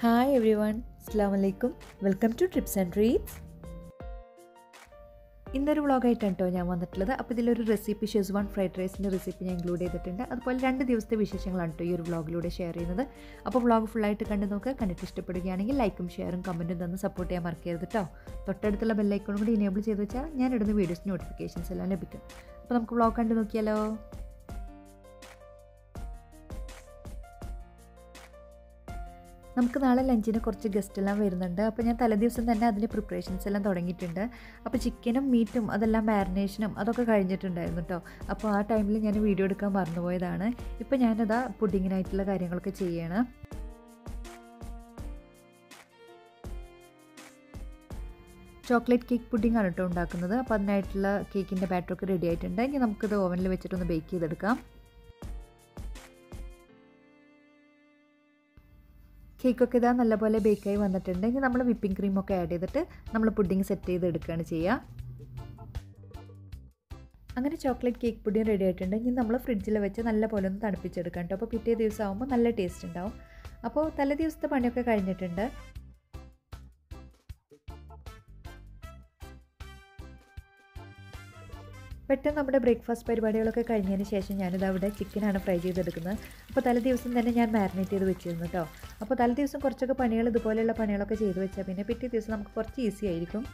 hi every everyone അസ്സാം വലൈക്കും welcome to trips and treats ഇന്നൊരു വ്ളോഗായിട്ടാണ് കേട്ടോ ഞാൻ വന്നിട്ടുള്ളത് അപ്പോൾ ഇതിലൊരു റെസിപ്പി ഷെസ്വാൻ ഫ്രൈഡ് റൈസിൻ്റെ റെസിപ്പി ഞാൻ ഇൻക്ലൂഡ് ചെയ്തിട്ടുണ്ട് അതുപോലെ രണ്ട് ദിവസത്തെ വിശേഷങ്ങളാണ് കേട്ടോ ഈ ഒരു വ്ളോഗിലൂടെ ഷെയർ ചെയ്യുന്നത് അപ്പോൾ വ്ളോഗ് ഫുള്ളായിട്ട് കണ്ട് നോക്കുക കണ്ടിട്ട് ഇഷ്ടപ്പെടുകയാണെങ്കിൽ ലൈക്കും ഷെയറും കമൻറ്റും തന്ന് സപ്പോർട്ട് ചെയ്യാൻ മറക്കരുത് കേട്ടോ തൊട്ടടുത്തുള്ള ബെല്ലൈക്കോണും കൂടി ഇനേബിൾ ചെയ്ത് വെച്ചാൽ ഞാൻ ഇടുന്ന വീഡിയോസ് നോട്ടിഫിക്കേഷൻസ് എല്ലാം ലഭിക്കും അപ്പോൾ നമുക്ക് വ്ളോഗ് കണ്ട് നോക്കിയാലോ നമുക്ക് നാളെ ലഞ്ചിന് കുറച്ച് ഗസ്റ്റ് എല്ലാം വരുന്നുണ്ട് അപ്പോൾ ഞാൻ തലേദിവസം തന്നെ അതിൻ്റെ പ്രിപ്പറേഷൻസ് എല്ലാം തുടങ്ങിയിട്ടുണ്ട് അപ്പോൾ ചിക്കനും മീറ്റും അതെല്ലാം മാരിനേഷനും അതൊക്കെ കഴിഞ്ഞിട്ടുണ്ടായിരുന്നു കേട്ടോ അപ്പോൾ ആ ടൈമിൽ ഞാൻ വീഡിയോ എടുക്കാൻ മറന്നുപോയതാണ് ഇപ്പോൾ ഞാനതാ പുഡിങ്ങിനായിട്ടുള്ള കാര്യങ്ങളൊക്കെ ചെയ്യണം ചോക്ലേറ്റ് കേക്ക് പുഡിംഗ് ആണ് കേട്ടോ ഉണ്ടാക്കുന്നത് അപ്പോൾ അതിനായിട്ടുള്ള കേക്കിൻ്റെ ബാറ്ററൊക്കെ റെഡി ആയിട്ടുണ്ട് ഇനി നമുക്കിത് ഓവനിൽ വെച്ചിട്ടൊന്ന് ബേക്ക് ചെയ്തെടുക്കാം കേക്കൊക്കെ ഇതാ നല്ലപോലെ ബേക്കായി വന്നിട്ടുണ്ട് ഇനി നമ്മൾ വിപ്പിംഗ് ക്രീമൊക്കെ ആഡ് ചെയ്തിട്ട് നമ്മൾ പുഡിംഗ് സെറ്റ് ചെയ്ത് എടുക്കുകയാണ് ചെയ്യുക അങ്ങനെ ചോക്ലേറ്റ് കേക്ക് പുഡിംഗ് റെഡി ആയിട്ടുണ്ട് ഇനി നമ്മൾ ഫ്രിഡ്ജിൽ വെച്ച് നല്ല പോലെ ഒന്ന് തണുപ്പിച്ചെടുക്കാം കേട്ടോ അപ്പോൾ പിറ്റേ ദിവസം ആകുമ്പോൾ നല്ല ടേസ്റ്റ് ഉണ്ടാവും അപ്പോൾ തലേ ദിവസത്തെ പണിയൊക്കെ കഴിഞ്ഞിട്ടുണ്ട് പെട്ടെന്ന് നമ്മുടെ ബ്രേക്ക്ഫാസ്റ്റ് പരിപാടികളൊക്കെ കഴിഞ്ഞതിന് ശേഷം ഞാനിത് അവിടെ ചിക്കനാണ് ഫ്രൈ ചെയ്തെടുക്കുന്നത് അപ്പോൾ തലേ ദിവസം തന്നെ ഞാൻ മാരിനേറ്റ് ചെയ്ത് വെച്ചിരുന്നു കേട്ടോ അപ്പോൾ തലേ ദിവസം കുറച്ചൊക്കെ പണികൾ ഇതുപോലെയുള്ള പണികളൊക്കെ ചെയ്ത് വെച്ചാൽ പിന്നെ പിറ്റേ ദിവസം നമുക്ക് കുറച്ച് ഈസി ആയിരിക്കും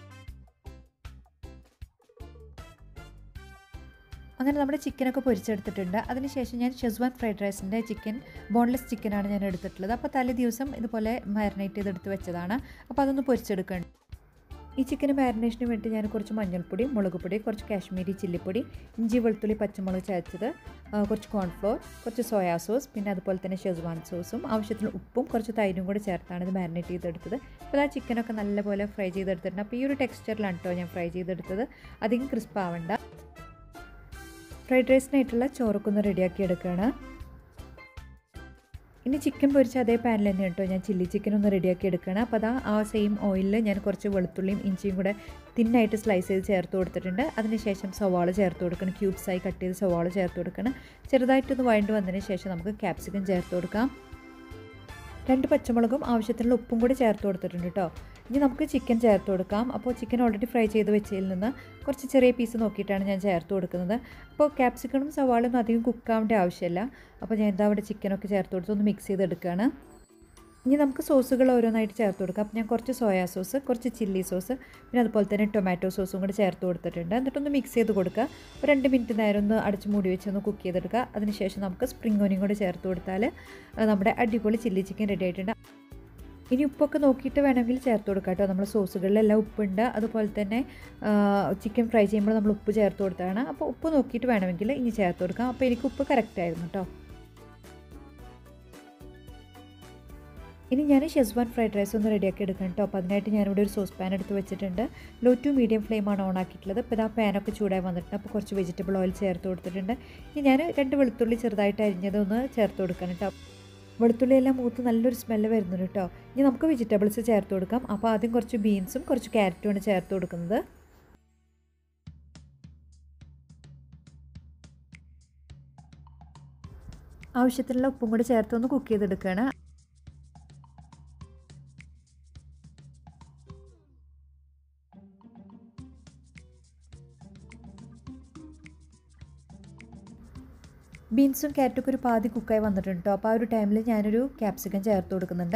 അങ്ങനെ നമ്മുടെ ചിക്കനൊക്കെ പൊരിച്ചെടുത്തിട്ടുണ്ട് അതിനുശേഷം ഞാൻ ഷെസ്വാൻ ഫ്രൈഡ് റൈസിൻ്റെ ചിക്കൻ ബോൺലെസ് ചിക്കനാണ് ഞാൻ എടുത്തിട്ടുള്ളത് അപ്പോൾ തലേ ദിവസം ഇതുപോലെ മാരിനേറ്റ് ചെയ്തെടുത്ത് വെച്ചതാണ് അപ്പോൾ അതൊന്ന് പൊരിച്ചെടുക്കണം ഈ ചിക്കൻ മാരിനേഷന് വേണ്ടി ഞാൻ കുറച്ച് മഞ്ഞൾപ്പൊടി മുളക് പൊടി കുറച്ച് കാശ്മീരി ചില്ലിപ്പൊടി ഇഞ്ചി വെളുത്തുള്ളി പച്ചമുളക് ചതച്ചത് കുറച്ച് കോൺഫ്ലോർ കുറച്ച് സോയാ സോസ് പിന്നെ അതുപോലെ തന്നെ ഷെസ്വാൻ സോസും ആവശ്യത്തിന് ഉപ്പും കുറച്ച് തൈരും കൂടി ചേർത്താണ് ഇത് മാരിനേറ്റ് ചെയ്തെടുത്തത് അപ്പോൾ ആ ചിക്കനൊക്കെ നല്ലപോലെ ഫ്രൈ ചെയ്തെടുത്തിട്ടുണ്ട് അപ്പോൾ ഈ ഒരു ടെക്സ്ചറിലാണ് കേട്ടോ ഞാൻ ഫ്രൈ ചെയ്തെടുത്തത് അധികം ക്രിസ്പ് ആവണ്ട ഫ്രൈഡ് റൈസിനായിട്ടുള്ള ചോറൊക്കെ ഒന്ന് റെഡിയാക്കി എടുക്കുകയാണ് ഇനി ചിക്കൻ പൊരിച്ച അതേ പാനിൽ തന്നെ കേട്ടോ ഞാൻ ചില്ലി ചിക്കൻ ഒന്ന് റെഡിയാക്കി എടുക്കണം അപ്പോൾ അതാ ആ സെയിം ഓയിലിൽ ഞാൻ കുറച്ച് വെളുത്തുള്ളിയും ഇഞ്ചിയും കൂടെ തിന്നായിട്ട് സ്ലൈസ് ചെയ്ത് ചേർത്ത് കൊടുത്തിട്ടുണ്ട് അതിനുശേഷം സവാള ചേർത്ത് കൊടുക്കണം ക്യൂബ്സായി കട്ട് ചെയ്ത് സവാള ചേർത്ത് കൊടുക്കണം ചെറുതായിട്ടൊന്ന് വഴണ്ട് വന്നതിന് ശേഷം നമുക്ക് ക്യാപ്സിക്കം ചേർത്ത് കൊടുക്കാം രണ്ട് പച്ചമുളകും ആവശ്യത്തിനുള്ള ഉപ്പും കൂടി ചേർത്ത് കൊടുത്തിട്ടുണ്ട് കേട്ടോ ഇനി നമുക്ക് ചിക്കൻ ചേർത്ത് കൊടുക്കാം അപ്പോൾ ചിക്കൻ ഓൾറെഡി ഫ്രൈ ചെയ്ത് വെച്ചതിൽ നിന്ന് കുറച്ച് ചെറിയ പീസ് നോക്കിയിട്ടാണ് ഞാൻ ചേർത്ത് കൊടുക്കുന്നത് അപ്പോൾ ക്യാപ്സിക്കണും സവാളൊന്നും അധികം കുക്കാവേണ്ട ആവശ്യമില്ല അപ്പോൾ ഞാൻ എന്താ അവിടെ ചിക്കനൊക്കെ ചേർത്ത് കൊടുത്ത് ഒന്ന് മിക്സ് ചെയ്തെടുക്കുകയാണ് ഇനി നമുക്ക് സോസുകൾ ഓരോന്നായിട്ട് ചേർത്ത് കൊടുക്കാം അപ്പോൾ ഞാൻ കുറച്ച് സോയാ സോസ് കുറച്ച് ചില്ലി സോസ് പിന്നെ അതുപോലെ തന്നെ ടൊമാറ്റോ സോസും കൂടി ചേർത്ത് കൊടുത്തിട്ടുണ്ട് എന്നിട്ടൊന്ന് മിക്സ് ചെയ്ത് കൊടുക്കുക ഒരു രണ്ട് മിനിറ്റ് നേരം ഒന്ന് അടച്ച് മൂടി വെച്ച് ഒന്ന് കുക്ക് ചെയ്തെടുക്കുക അതിനുശേഷം നമുക്ക് സ്പ്രിംഗ് ഓനിയും കൂടി ചേർത്ത് കൊടുത്താൽ നമ്മുടെ അടിപൊളി ചില്ലി ചിക്കൻ റെഡി ആയിട്ടുണ്ട് ഇനി ഉപ്പൊക്കെ നോക്കിയിട്ട് വേണമെങ്കിൽ ചേർത്ത് കൊടുക്കാം കേട്ടോ നമ്മൾ സോസുകളിലെല്ലാം ഉപ്പുണ്ട് അതുപോലെ തന്നെ ചിക്കൻ ഫ്രൈ ചെയ്യുമ്പോൾ നമ്മൾ ഉപ്പ് ചേർത്ത് കൊടുത്താണ് അപ്പോൾ ഉപ്പ് നോക്കിയിട്ട് വേണമെങ്കിൽ ഇനി ചേർത്ത് കൊടുക്കാം അപ്പോൾ എനിക്ക് ഉപ്പ് കറക്റ്റ് ആയിരുന്നു കേട്ടോ ഇനി ഞാൻ ഷെസ്വാൻ ഫ്രൈഡ് റൈസ് ഒന്ന് റെഡിയാക്കി എടുക്കണം കേട്ടോ അപ്പോൾ അതിനായിട്ട് ഞാനിവിടെ ഒരു സോസ് പാൻ എടുത്ത് വെച്ചിട്ടുണ്ട് ലോ ടു മീഡിയം ഫ്ലെയിമാണ് ഓൺ ആക്കിയിട്ടുള്ളത് ഇപ്പോൾ ഇതാ പാനൊക്കെ ചൂടായി വന്നിട്ടുണ്ട് അപ്പോൾ കുറച്ച് വെജിറ്റബിൾ ഓയിൽ ചേർത്ത് കൊടുത്തിട്ടുണ്ട് ഇനി ഞാൻ രണ്ട് വെളുത്തുള്ളി ചെറുതായിട്ട് അരിഞ്ഞതൊന്ന് ചേർത്ത് കൊടുക്കണം കേട്ടോ വെളുത്തുള്ളി എല്ലാം മൂത്ത് നല്ലൊരു സ്മെല്ല് വരുന്നുണ്ട് കേട്ടോ ഇനി നമുക്ക് വെജിറ്റബിൾസ് ചേർത്ത് കൊടുക്കാം അപ്പോൾ ആദ്യം കുറച്ച് ബീൻസും കുറച്ച് ക്യാരറ്റുമാണ് ചേർത്ത് കൊടുക്കുന്നത് ആവശ്യത്തിനുള്ള ഉപ്പും കൂടി ചേർത്ത് ഒന്ന് കുക്ക് ചെയ്തെടുക്കുകയാണ് ബീൻസും ക്യാരറ്റൊക്കെ ഒരു പാതി കുക്കായി വന്നിട്ടുണ്ട് കേട്ടോ അപ്പോൾ ആ ഒരു ടൈമിൽ ഞാനൊരു ക്യാപ്സിക്കം ചേർത്ത് കൊടുക്കുന്നുണ്ട്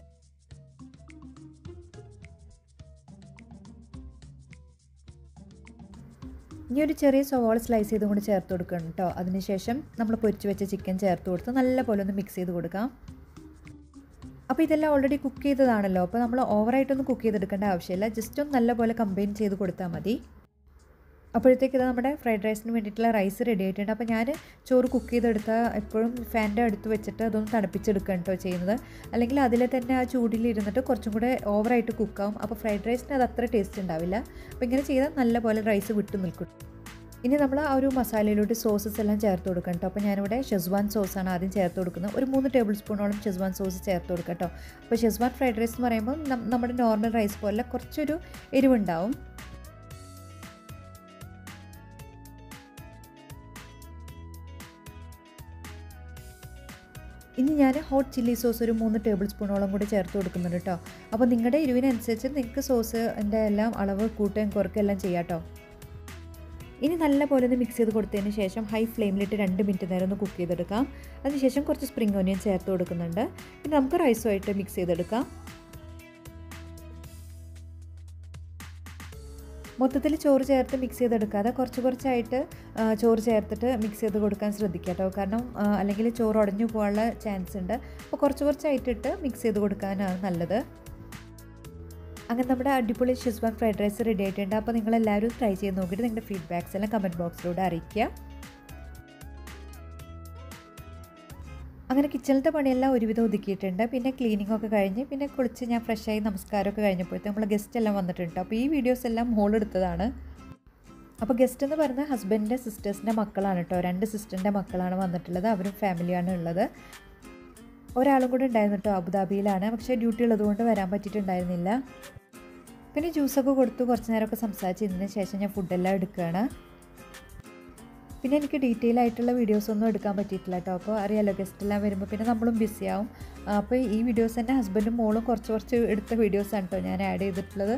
ഇനി ഒരു ചെറിയ സവാള സ്ലൈസ് ചെയ്തും കൂടി ചേർത്ത് കൊടുക്കണം കേട്ടോ അതിനുശേഷം നമ്മൾ പൊരിച്ച് വെച്ച ചിക്കൻ ചേർത്ത് കൊടുത്ത് നല്ലപോലെ ഒന്ന് മിക്സ് ചെയ്ത് കൊടുക്കാം അപ്പോൾ ഇതെല്ലാം ഓൾറെഡി കുക്ക് ചെയ്തതാണല്ലോ അപ്പോൾ നമ്മൾ ഓവറായിട്ടൊന്നും കുക്ക് ചെയ്തെടുക്കേണ്ട ആവശ്യമില്ല ജസ്റ്റ് ഒന്ന് നല്ലപോലെ കമ്പൈൻ ചെയ്ത് കൊടുത്താൽ മതി അപ്പോഴത്തേക്ക് ഇത് നമ്മുടെ ഫ്രൈഡ് റൈസിന് വേണ്ടിയിട്ടുള്ള റൈസ് റെഡി ആയിട്ടുണ്ട് അപ്പോൾ ഞാൻ ചോറ് കുക്ക് ചെയ്തെടുത്ത എപ്പോഴും ഫാൻ്റെ അടുത്ത് വെച്ചിട്ട് അതൊന്ന് തണുപ്പിച്ചെടുക്കുകയാണ് കേട്ടോ ചെയ്യുന്നത് അല്ലെങ്കിൽ അതിൽ തന്നെ ആ ചൂടിൽ ഇരുന്നിട്ട് കുറച്ചും കൂടെ ഓവറായിട്ട് കുക്കാവും അപ്പോൾ ഫ്രൈഡ് റൈസിന് അത് അത്ര ടേസ്റ്റ് ഉണ്ടാവില്ല അപ്പോൾ ഇങ്ങനെ ചെയ്താൽ നല്ലപോലെ റൈസ് വിട്ടു നിൽക്കും ഇനി നമ്മൾ ആ ഒരു മസാലയിലോട്ട് സോസസ് എല്ലാം ചേർത്ത് കൊടുക്കണം കേട്ടോ അപ്പോൾ ഞാനിവിടെ ഷെസ്വാൻ സോസാണ് ആദ്യം ചേർത്ത് കൊടുക്കുന്നത് ഒരു മൂന്ന് ടേബിൾ സ്പൂണോളം ഷെസ്വാൻ സോസ് ചേർത്ത് കൊടുക്കാം കേട്ടോ അപ്പോൾ ഷെസ്വാൻ ഫ്രൈഡ് റൈസ് എന്ന് പറയുമ്പോൾ നമ്മുടെ നോർമൽ റൈസ് പോലെ കുറച്ചൊരു എരിവുണ്ടാവും ഇനി ഞാൻ ഹോട്ട് ചില്ലി സോസ് ഒരു മൂന്ന് ടേബിൾ സ്പൂണോളം കൂടി ചേർത്ത് കൊടുക്കുന്നുണ്ട് കേട്ടോ അപ്പോൾ നിങ്ങളുടെ എരിവിനനുസരിച്ച് നിങ്ങൾക്ക് സോസിൻ്റെ എല്ലാം അളവ് കൂട്ടുകയും കുറയ്ക്കുകയും എല്ലാം ചെയ്യാം കേട്ടോ ഇനി നല്ല പോലെ ഒന്ന് മിക്സ് ചെയ്ത് കൊടുത്തതിന് ശേഷം ഹൈ ഫ്ലെയിമിലിട്ട് രണ്ട് മിനിറ്റ് നേരം ഒന്ന് കുക്ക് ചെയ്തെടുക്കാം അതിനുശേഷം കുറച്ച് സ്പ്രിംഗ് ഓനിയൻ ചേർത്ത് കൊടുക്കുന്നുണ്ട് പിന്നെ നമുക്ക് റൈസുമായിട്ട് മിക്സ് ചെയ്തെടുക്കാം മൊത്തത്തിൽ ചോറ് ചേർത്ത് മിക്സ് ചെയ്തെടുക്കാതെ കുറച്ച് കുറച്ചായിട്ട് ചോറ് ചേർത്തിട്ട് മിക്സ് ചെയ്ത് കൊടുക്കാൻ ശ്രദ്ധിക്കുക കേട്ടോ കാരണം അല്ലെങ്കിൽ ചോറ് ഉടഞ്ഞു പോകാനുള്ള ചാൻസ് ഉണ്ട് അപ്പോൾ കുറച്ച് കുറച്ചായിട്ടിട്ട് മിക്സ് ചെയ്ത് കൊടുക്കാനാണ് നല്ലത് അങ്ങനെ നമ്മുടെ അടിപൊളി ഷിസ്വാൻ ഫ്രൈഡ് റൈസ് റെഡി ആയിട്ടുണ്ട് അപ്പോൾ നിങ്ങളെല്ലാവരും ട്രൈ ചെയ്ത് നോക്കിയിട്ട് നിങ്ങളുടെ ഫീഡ്ബാക്സ് എല്ലാം കമൻറ്റ് ബോക്സിലൂടെ അറിയിക്കുക അങ്ങനെ കിച്ചണിലത്തെ പണിയെല്ലാം ഒരുവിധം ഒതുക്കിയിട്ടുണ്ട് പിന്നെ ക്ലീനിങ് ഒക്കെ കഴിഞ്ഞ് പിന്നെ കുളിച്ച് ഞാൻ ഫ്രഷായി നമസ്കാരമൊക്കെ കഴിഞ്ഞപ്പോഴത്തെ നമ്മളെ ഗസ്റ്റ് എല്ലാം വന്നിട്ടുണ്ട് അപ്പോൾ ഈ വീഡിയോസ് എല്ലാം മോളെടുത്തതാണ് അപ്പോൾ ഗസ്റ്റ് എന്ന് പറയുന്നത് ഹസ്ബൻഡിൻ്റെ സിസ്റ്റേഴ്സിൻ്റെ മക്കളാണ് കേട്ടോ രണ്ട് സിസ്റ്ററിൻ്റെ മക്കളാണ് വന്നിട്ടുള്ളത് അവരും ഫാമിലിയാണ് ഉള്ളത് ഒരാളും കൂടെ ഉണ്ടായിരുന്നു കേട്ടോ അബുദാബിയിലാണ് പക്ഷേ ഡ്യൂട്ടി ഉള്ളതുകൊണ്ട് വരാൻ പറ്റിയിട്ടുണ്ടായിരുന്നില്ല പിന്നെ ജ്യൂസൊക്കെ കൊടുത്തു കുറച്ച് നേരമൊക്കെ സംസാരിച്ചതിന് ശേഷം ഞാൻ ഫുഡെല്ലാം എടുക്കുകയാണ് പിന്നെ എനിക്ക് ഡീറ്റെയിൽ ആയിട്ടുള്ള വീഡിയോസ് ഒന്നും എടുക്കാൻ പറ്റിയിട്ടില്ല കേട്ടോ അപ്പോൾ അറിയാലോ ഗസ്റ്റ് എല്ലാം വരുമ്പോൾ പിന്നെ നമ്മളും ബിസി ആവും അപ്പോൾ ഈ വീഡിയോസ് തന്നെ ഹസ്ബൻഡും മോളും കുറച്ച് കുറച്ച് എടുത്ത വീഡിയോസാണ് കേട്ടോ ഞാൻ ആഡ് ചെയ്തിട്ടുള്ളത്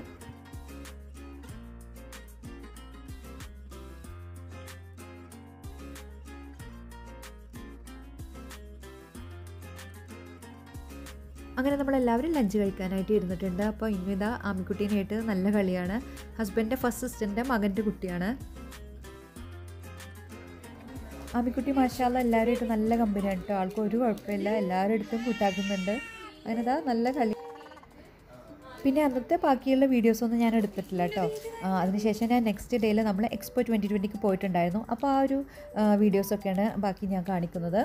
അങ്ങനെ നമ്മളെല്ലാവരും ലഞ്ച് കഴിക്കാനായിട്ട് ഇരുന്നിട്ടുണ്ട് അപ്പോൾ ഇന്നിത ആമിക്കുട്ടീനായിട്ട് നല്ല കളിയാണ് ഹസ്ബൻഡിൻ്റെ ഫസ്റ്റ് സിസ്റ്ററിൻ്റെ മകൻ്റെ കുട്ടിയാണ് ആമിക്കുട്ടി മാഷാല്ല എല്ലാവരുമായിട്ട് നല്ല കമ്പനിയാണ് കേട്ടോ ആൾക്ക് ഒരു കുഴപ്പമില്ല എല്ലാവരുടെ അടുത്തും കൂട്ടാക്കുന്നുണ്ട് അങ്ങനെ ഇതാ നല്ല കളി പിന്നെ അന്നത്തെ ബാക്കിയുള്ള വീഡിയോസൊന്നും ഞാൻ എടുത്തിട്ടില്ല കേട്ടോ അതിനുശേഷം ഞാൻ നെക്സ്റ്റ് ഡേയിൽ നമ്മൾ എക്സ്പോ ട്വൻറ്റി ട്വൻറ്റിക്ക് പോയിട്ടുണ്ടായിരുന്നു അപ്പോൾ ആ ഒരു വീഡിയോസൊക്കെയാണ് ബാക്കി ഞാൻ കാണിക്കുന്നത്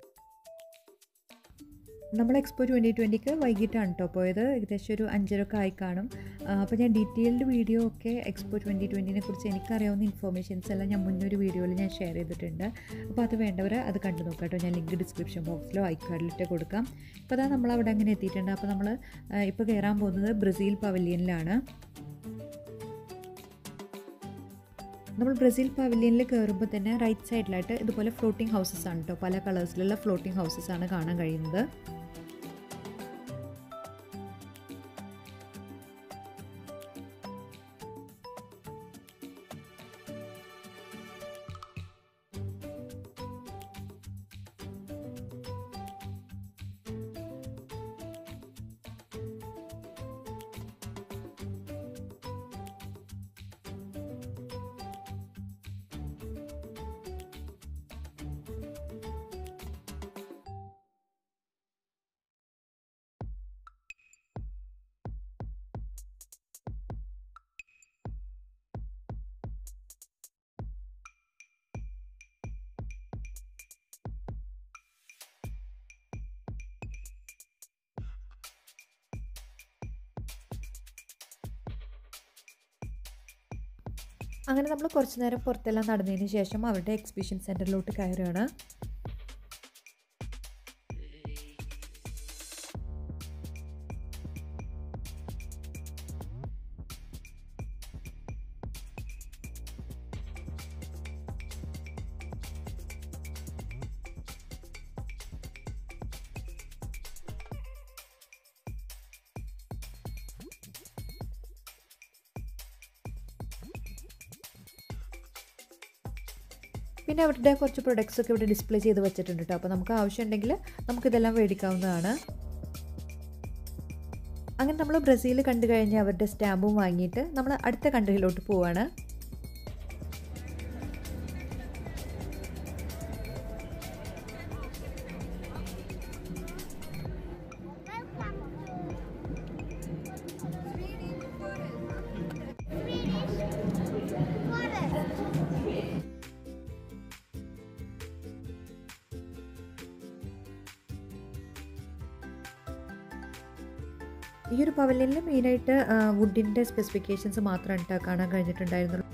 നമ്മൾ എക്സ്പോ ട്വൻറ്റി ട്വൻറ്റിക്ക് വൈകിട്ടാണ് കേട്ടോ പോയത് ഏകദേശം ഒരു അഞ്ചരൊക്കെ ആയി കാണും അപ്പോൾ ഞാൻ ഡീറ്റെയിൽഡ് വീഡിയോ ഒക്കെ എക്സ്പോ ട്വൻറ്റി ട്വൻറ്റിനെ കുറിച്ച് എനിക്കറിയാവുന്ന ഇൻഫോർമേഷൻസ് എല്ലാം ഞാൻ മുന്നൊരു വീഡിയോയിൽ ഞാൻ ഷെയർ ചെയ്തിട്ടുണ്ട് അപ്പോൾ അത് വേണ്ടവർ അത് കണ്ടു നോക്കാം കേട്ടോ ഞാൻ ലിങ്ക് ഡിസ്ക്രിപ്ഷൻ ബോക്സിലോ ഐക്കാർഡിലിട്ട് കൊടുക്കാം അപ്പോൾ അതാ നമ്മൾ അവിടെ അങ്ങനെ എത്തിയിട്ടുണ്ട് അപ്പോൾ നമ്മൾ ഇപ്പോൾ കയറാൻ പോകുന്നത് ബ്രസീൽ പവലിയനിലാണ് നമ്മൾ ബ്രസീൽ പവലിയനിൽ കയറുമ്പോൾ തന്നെ റൈറ്റ് സൈഡിലായിട്ട് ഇതുപോലെ ഫ്ലോട്ടിംഗ് ഹൗസസ് ആണ് കേട്ടോ പല കളേഴ്സിലുള്ള ഫ്ലോട്ടിംഗ് ഹൗസസ് ആണ് കാണാൻ കഴിയുന്നത് അങ്ങനെ നമ്മൾ കുറച്ച് നേരം പുറത്തെല്ലാം നടന്നതിന് ശേഷം അവരുടെ എക്സിബിഷൻ സെൻറ്ററിലോട്ട് കയറുകയാണ് പിന്നെ അവരുടെ കുറച്ച് പ്രൊഡക്ട്സ് ഒക്കെ ഇവിടെ ഡിസ്പ്ലേ ചെയ്ത് വെച്ചിട്ടുണ്ട് കേട്ടോ അപ്പോൾ നമുക്ക് ആവശ്യമുണ്ടെങ്കിൽ നമുക്കിതെല്ലാം മേടിക്കാവുന്നതാണ് അങ്ങനെ നമ്മൾ ബ്രസീൽ കണ്ടു കഴിഞ്ഞ് അവരുടെ സ്റ്റാമ്പും വാങ്ങിയിട്ട് നമ്മൾ അടുത്ത കൺട്രിയിലോട്ട് പോവാണ് ഈ ഒരു പവലിയനിൽ മെയിനായിട്ട് വുഡിൻ്റെ സ്പെസിഫിക്കേഷൻസ് മാത്രമാണ് കേട്ടോ കാണാൻ കഴിഞ്ഞിട്ടുണ്ടായിരുന്നുള്ളൂ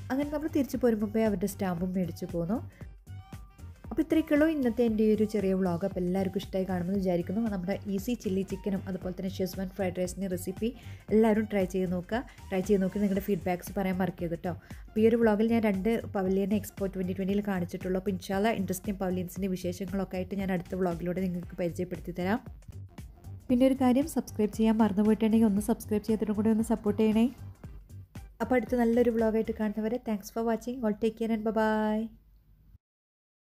അങ്ങനെ നമ്മൾ തിരിച്ചു പോരുമ്പോൾ അവരുടെ സ്റ്റാമ്പും മേടിച്ചു പോന്നു അപ്പോൾ ഇത്രയൊക്കെയുള്ളൂ ഇന്നത്തെ എൻ്റെ ഈ ഒരു ചെറിയ വ്ളോഗ് അപ്പോൾ എല്ലാവർക്കും ഇഷ്ടമായി കാണുമെന്ന് വിചാരിക്കുന്നു നമ്മുടെ ഈസി ചില്ലി ചിക്കനും അതുപോലെ തന്നെ ഷെസ്വാൻ ഫ്രൈഡ് റൈസിൻ്റെ റെസിപ്പി എല്ലാവരും ട്രൈ ചെയ്ത് നോക്കുക ട്രൈ ചെയ്ത് നോക്കി നിങ്ങളുടെ ഫീഡ്ബാക്ക്സ് പറയാൻ മറക്കരുത് കേട്ടോ അപ്പോൾ ഈ ഒരു വ്ളോഗിൽ ഞാൻ രണ്ട് പവലിയൻ എക്സ്പോ ട്വൻറ്റി ട്വൻറ്റിയിൽ കാണിച്ചിട്ടുള്ളൂ അപ്പോൾ ഇൻഷാല്ല ഇൻട്രസ്റ്റിംഗ് പവലിയൻസിൻ്റെ വിശേഷങ്ങളൊക്കെ ആയിട്ട് ഞാൻ അടുത്ത വ്ളോഗിലൂടെ നിങ്ങൾക്ക് പരിചയപ്പെടുത്തി തരാം പിന്നെ ഒരു കാര്യം സബ്സ്ക്രൈബ് ചെയ്യാൻ മറന്നു പോയിട്ടുണ്ടെങ്കിൽ ഒന്ന് സബ്സ്ക്രൈബ് ചെയ്തിട്ടും കൂടി ഒന്ന് സപ്പോർട്ട് ചെയ്യണേ അപ്പോൾ അടുത്ത നല്ലൊരു വ്ളോഗായിട്ട് കാണുന്നവരെ thanks for watching all take care and by